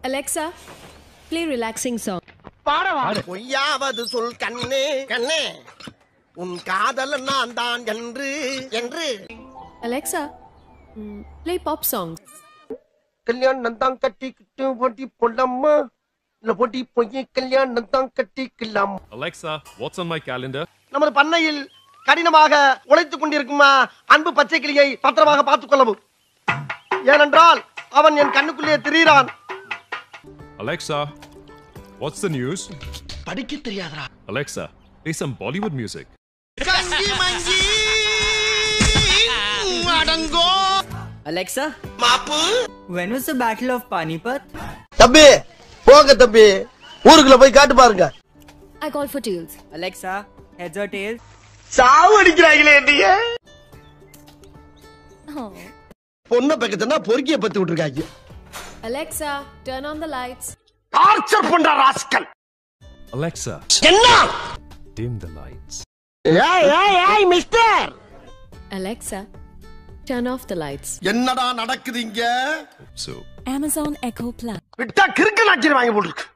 Alexa, play relaxing song. பொய்யாவது சொல் கண்ணே கண்ணே உன் காதலன் நான் தான் என்று என்று Alexa, mm, play pop songs. கல்யாணம் தான் கட்டிக்கிட்டு போட்டி போடலாமா இல்ல போட்டி போய் கல்யாணம் தான் கட்டிக்கலாம் Alexa, what's on my calendar? நமது பண்ணையில் கடினமாக உழைத்துக் கொண்டிருக்கும் ஆ, அன்பு பச்சை கிளியை பத்திரமாக பார்த்துக் கொள்ளவும் ஏனென்றால் அவன் என் கண்ணுக்குள்ளே திரிகிறான் Alexa, what's the news? படிக்க தெரியாதா Alexa, play some Bollywood music. கஞ்சி மஞ்சி அடங்கோ Alexa, mop when was the Battle of Panipat? தம்பி போங்க தம்பி ஊருக்குள்ள போய் காட்டு பாருங்க I call for tails. Alexa, heads or tails? சாவு அடிக்கிறாங்களே என்னைய Oh. பொண்ணை பக்கத்துனா பொறுக்கிய பத்து விட்டுருக்காங்க Alexa, turn on the lights. Torture பண்ற ராஸ்கல் Alexa, என்ன dim the lights. ஏய் ஏய் ஏய் mister Alexa, turn off the lights. என்னடா நடக்குது இங்க So, Amazon Echo Plus. விட்டா கிறுக்கு நாச்சிரு வாங்கி போட்டுருக்கு